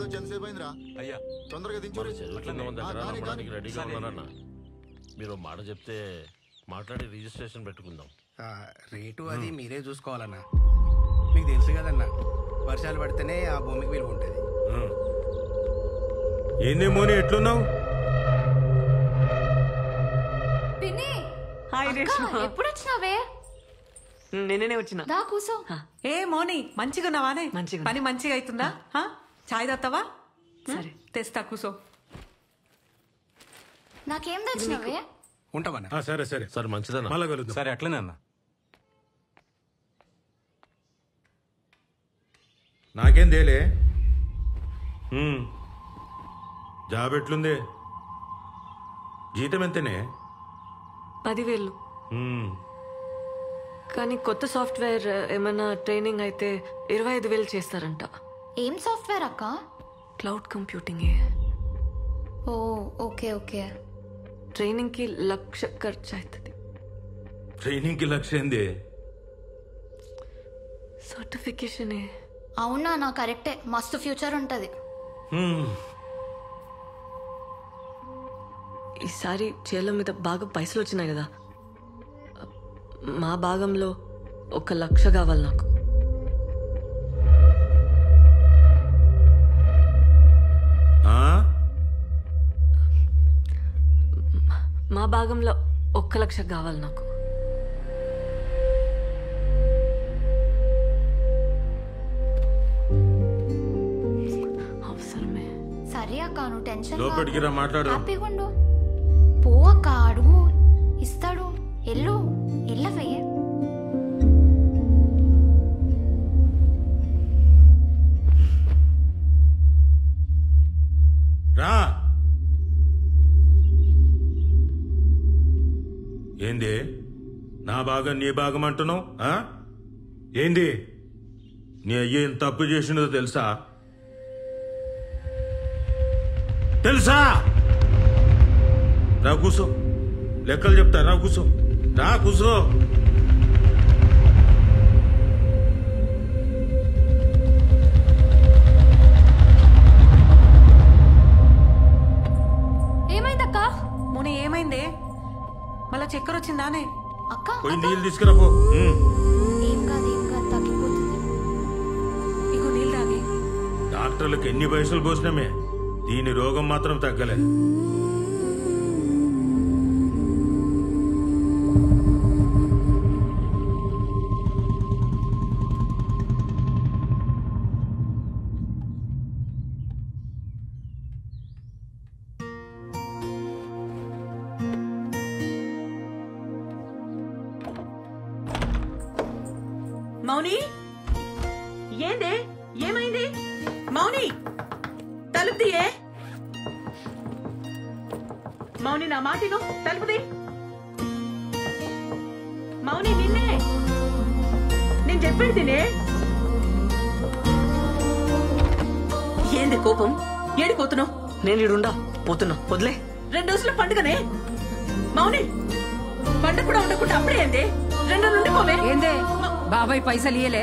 వచ్చి ఎంతసేపు అయిందిరా అయ్యా తొందరగా దించు మన చెరువు కింద ఉన్న దగ్గర ఆ, కానీ, నమ్మడానికి కానీ. రెడీగా సరే. ఉన్నానన్న మీరు ఓ మాట చెప్తే మాట్లాడి రిజిస్ట్రేషన్ పెట్టుకుందాం ఆ, రేటు అది మీరే చూసుకోవాలన్నా మీకు తెలుసు కదన్నా వర్షాలు పడితేనే ఆ భూమికి విలువ ఉంటుంది ఏంది మోని ఎట్లున్నావు పిన్ని హాయ్ రేష్మ ఎప్పుడు వచ్చినావే నిన్ననే వచ్చిన దా కూసో ఏ మోని మంచిగా ఉన్నావానే మంచిగా పని మంచిగా అవుతుందా హా? చాయ్ తాగుతావా సరే తెస్తా కూసో నాకేం తెచ్చినావే ఉంటామన్నా ఆ, సరే సరే సరే మంచిదన్న మళ్ళా కలుద్దాం సరే అట్లనే అన్న నాకేం తేలే ఉమ్. జాబ్ ఎట్లుంది జీతం ఎంతనే పదివేలు ఉమ్. కానీ కొత్త సాఫ్ట్వేర్ ఏమైనా ట్రైనింగ్ అయితే ఇరవై ఐదు వేలు చేస్తారంట ఏం సాఫ్ట్వేర్ అక్క క్లౌడ్ కంప్యూటింగ్ ఓ ఓకే ఓకే ట్రైనింగ్కి లక్ష ఖర్చు అవుతుంది ట్రైనింగ్కి లక్ష్యం ఏంది సర్టిఫికేషనే అవునా నా కరెక్టే మస్తు ఫ్యూచర్ ఉంటది ఉమ్. ఈసారి చేల మీద బాగా పైసలు వచ్చినాయి కదా మా భాగంలో ఒక లక్ష కావాలి నాకు ఆ? మా భాగంలో ఒక్క లక్ష కావాలి నాకు అవసరమే సరే అక్క నువ్వు టెన్షన్ లోపలికి రా మాట్లాడు హ్యాపీగా ఉండు పో అక్క అడుగు ఇస్తాడు ఎల్లు ఎల్లవే రా ఏంది నా భాగం నీ భాగం అంటున్నావు ఆ? ఏంది నీ అయ్య ఏం తప్పు చేసినదో తెలుసా తెలుసా రా కూసో లెక్కలు చెప్తా రా కూసో రా కూసో ఏమైందక్క మోని ఏమైందే మళ్ళా చక్కెర వచ్చిందానే అక్క పోయి అక్క. నీళ్ళు తీసుకురా పో ఉమ్. ఏం కాదు ఏం కాదు తగ్గిపోతుంది ఇగో నీళ్ళు తాగి డాక్టర్లకు ఎన్ని పైసలు పోసినామే దీని రోగం మాత్రం తగ్గలే మౌని ఏందే ఏమైంది మౌని తలుపు తీయే మౌని నా మాటిను తలుపు తీ మౌని నిన్నే నేను చెప్పేది తినే ఏంది కోపం ఏడిపోతున్నావు నేను ఇడుండా పోతున్నా వదిలే రెండు రోజుల పండుగనే మౌని పండుగ కూడా ఉండకుండా అప్పుడే ఏంది రెండు నుండి పోవే ఏందే బాబాయ్ పైసలు ఇయ్యలే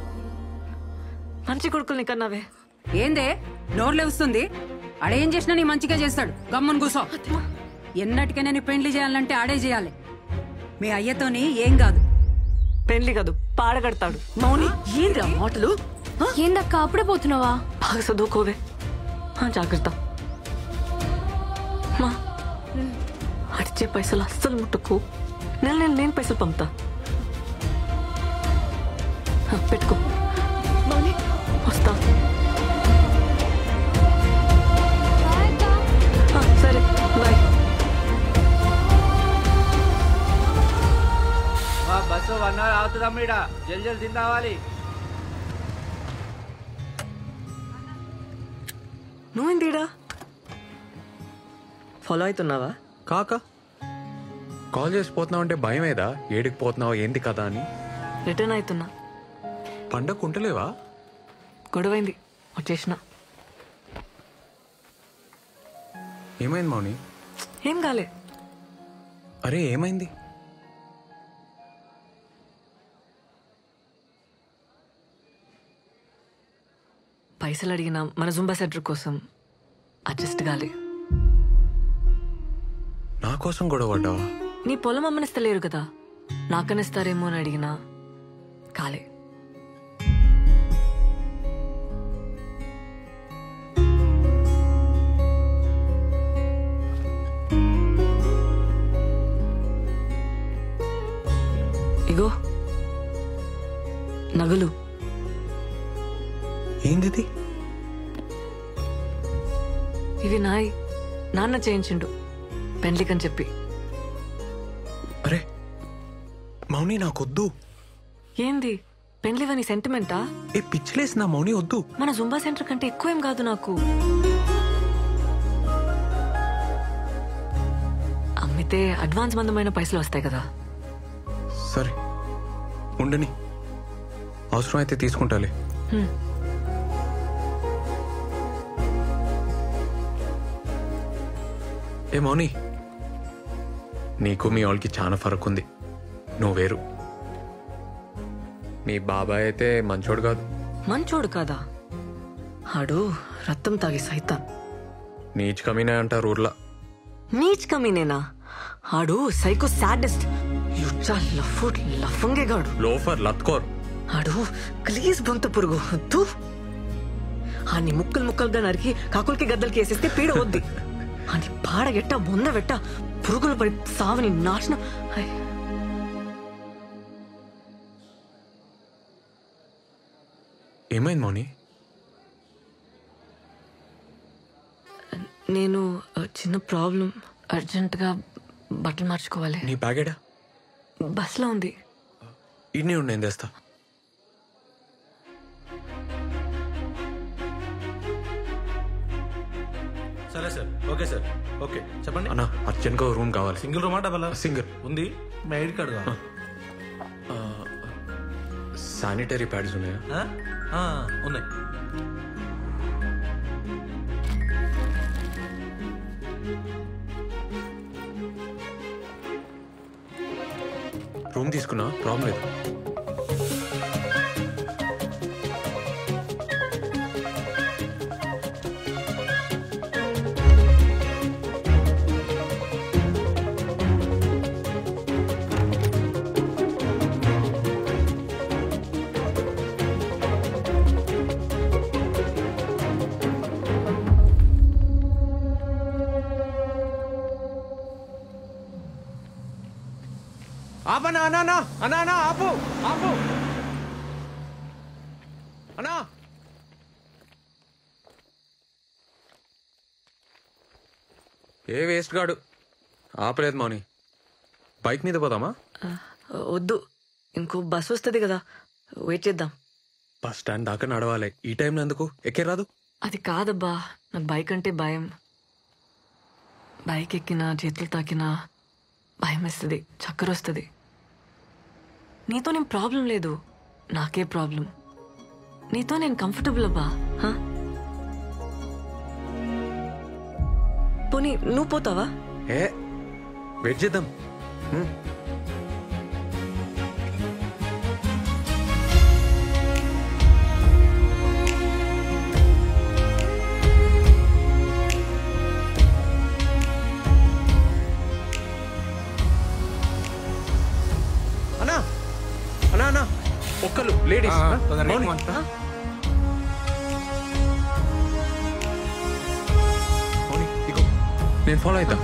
మంచి కొడుకుల్ని కన్నావే ఏందే నోర్లే వస్తుంది ఆడేం చేసినా నీ మంచిగా చేస్తాడు గమ్మున కూసో ఎన్నటికైనా నీ పెండ్లి చేయాలంటే ఆడే చేయాలి మీ అయ్యతోని ఏం కాదు పెళ్లి కాదు పాడగడతాడు మౌని ఏంద్రా మాటలు ఆ? ఏందక్క అప్పుడే పోతున్నావా బాగా చదువుకోవే ఆ, జాగ్రత్త మా అడిచే పైసలు అస్సలు ముట్టుకు నెల నెల నేను పైసలు పంపుతా ఆ, పెట్టుకో మౌని వస్తా బాయ్ అక్క. ఆ, సరే బాయ్ బస్సు వన్ అవర్ అవుతుందమ్మ ఇడ జల్ జల్ తిందావాలి నువ్వేందిడా ఫాలో అవుతున్నావా కాక కాల్ చేసి పోతున్నావు అంటే భయమేదా ఏడికి పోతున్నావు ఏంటి కదా అని రిటర్న్ అవుతున్నా పండగ ఉంటలేవా గొడవైంది వచ్చేసిన ఏమైంది మౌని ఏం కాలే అరే ఏమైంది పైసలు అడిగినా మన జుంబా సెంటర్ కోసం అడ్జస్ట్ కాలే నా కోసం గొడవ పడ్డావా నీ పొలం అమ్మనిస్తలేరు కదా నాకనిస్తారేమో అని అడిగినా కాలే ఇగో నగలు ఏందిది ఇవి నాయ్ నాన్న చేయించిండు పెండ్లికని చెప్పి అరే మౌని నాకొద్దు ఏంది పెండ్లివని సెంటిమెంటా ఏ పిచ్చిలేసి నా మౌని వద్దు మన జుంబా సెంటర్ కంటే ఎక్కువేం కాదు నాకు అమ్మితే అడ్వాన్స్ మందమైన పైసలు వస్తాయి కదా సరే ఉండని అవసరం అయితే తీసుకుంటాలే హ్మ్. ఏ మౌని నీకు మీ వాళ్ళకి చాలా ఫరక్ ఉంది నువ్వు వేరు మీ బాబాయ్ అయితే మంచోడు కాదు మంచోడు కాదా ఆడు రక్తం తాగి సైతాన్ నీచ్ కమీనే అంటారు ఊర్లో నీచ్ కమీనేనా ఆడు సైకో సాడెస్ట్ యుచ్చా లఫ్ఫు లఫంగేగాడు లోఫర్ లత్కోర్ ఆడు ప్లీజ్ బొంత పురుగు తూ ఆని ముక్కలు ముక్కలుగా నరికి కాకులకి గద్దలకి వేసేస్తే పీడ వద్ది అని పాడగెట్ట బొందవెట్ట పురుగులు పడి సావని నాశనం ఐ. ఏమైంది మౌని నేను ఆ, చిన్న ప్రాబ్లం అర్జెంటుగా బట్టలు మార్చుకోవాలి నీ బ్యాగేడా బస్లో ఉంది ఇన్ని ఉండి నేను తెస్తా సరే సార్ ఓకే సార్ ఓకే చెప్పండి అన్న అర్జెంట్గా రూమ్ కావాలి సింగిల్ రూమా డబల్ సింగిల్ ఉంది మీ ఐడి కార్డు కావాలా? శానిటరీ ప్యాడ్స్ ఉన్నాయా ఆ? ఆ, ఉన్నాయి రూమ్ తీసుకున్నా ప్రాబ్లం లేదు ఆపనా అన్నా అన్నా అన్నా అన్నా ఆపు ఆపు అన్నా ఏ వేస్ట్ గాడు ఆపలేదు మౌని బైక్ మీద పోదామా ఆ, వద్దు ఇంకో బస్ వస్తుంది కదా వెయిట్ చేద్దాం బస్ స్టాండ్ దాకా నడవాలి ఈ టైంలో ఎందుకు ఎక్కే రాదు అది కాదబ్బా నాకు బైక్ అంటే భయం బైక్ ఎక్కినా చేతులు తాకినా భయం వేస్తుంది చక్కర వస్తుంది నీతో నేను ప్రాబ్లం లేదు నాకే ప్రాబ్లం నీతో నేను కంఫర్టబుల్ అబ్బా హా? పోనీ నువ్వు పోతావా ఏ వెయిట్ చేద్దాం హ్మ్. అన్నా అన్నా అన్నా ఒక్కలు లేడీస్ ఆ, తొందరగా మౌని. ఎక్కువ. మౌని, ఇగో నేను ఫాలో అవుతా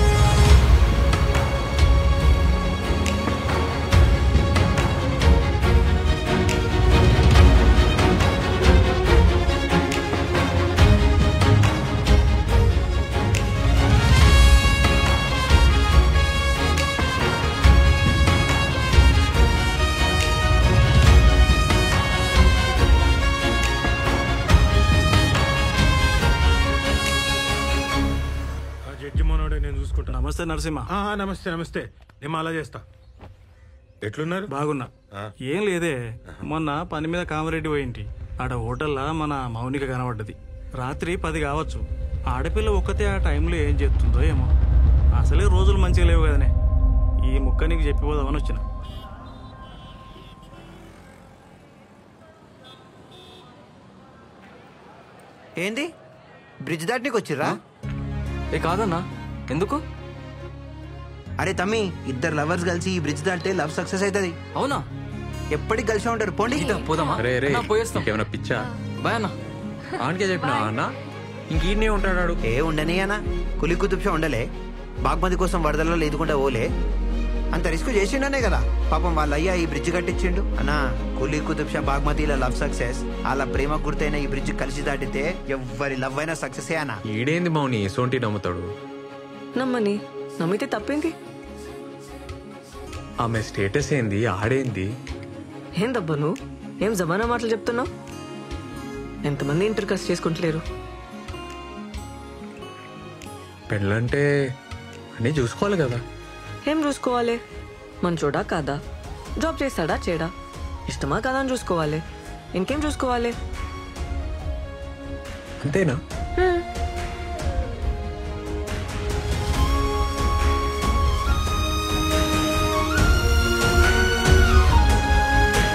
ఆ జడ్జి మనోడే నేను చూసుకుంటా నమస్తే నరసింహ ఆ, నమస్తే నమస్తే నేను అలా చేస్తా ఎట్లున్నారు బాగున్నా ఆ. ఏం లేదే మొన్న పని మీద కామరెడ్డి పోయింటి ఆడ హోటల్లో మన మౌనిక కనబడ్డది రాత్రి పది కావచ్చు ఆడపిల్ల ఒక్కతే ఆ టైంలో ఏం చేస్తుందో ఏమో అసలే రోజులు మంచిగా లేవు కదనే ఈ ముక్క నీకు చెప్పిపోదామని వచ్చిన ఏంది బ్రిడ్జ్ దాటనీకి వచ్చిర్రా ఏ కాదన్నా ఎందుకు అరే తమ్మి ఇద్దరు లవర్స్ కలిసి ఈ బ్రిడ్జ్ దాటితే లవ్ సక్సెస్ అవుతుంది అవునా ఎప్పటికి కలిసి ఉంటారు పోండి పోదామా రే రే అన్నా, పోయేస్తాం ఇంకేమైనా పిచ్చా బాయ్ అన్న ఆనకే చెప్పిన అన్న ఇంక ఈడనే ఉంటాడు ఏ ఉండని అన్న కులి కుతుబ్షా ఉండలే బాగ్మతి కోసం వరదల్లో లేదుకుంటా ఓలే అంత రిస్క్ చేసిండనే కదా పాపం వాళ్ళ అయ్యా ఈ బ్రిడ్జ్ కట్టించిండు అన్నా కులి కుతుబ్షా బాగ్మతిల లవ్ సక్సెస్ వాళ్ళ ప్రేమ గుర్తైన ఈ బ్రిడ్జ్ కలిసి దాటితే ఎవ్వరి లవ్ అయినా సక్సెస్ అన్నా ఈడేంది మౌని సోంటి నమ్ముతాడు నమ్మని నమ్మితే తప్పేంది ఆమె స్టేటస్ ఏంది ఆడేంది ఏం దబ్బా నువ్వు ఏం జమానా మాటలు చెప్తున్నావు ఎంతమంది ఇంటర్ కాస్ట్ చేసుకుంటలేరు పెళ్ళంటే అన్నీ చూసుకోవాలి కదా ఏం చూసుకోవాలి మంచోడా కాదా జాబ్ చేస్తాడా చేయడా ఇష్టమా కాదా అని చూసుకోవాలి ఇంకేం చూసుకోవాలి అంతేనా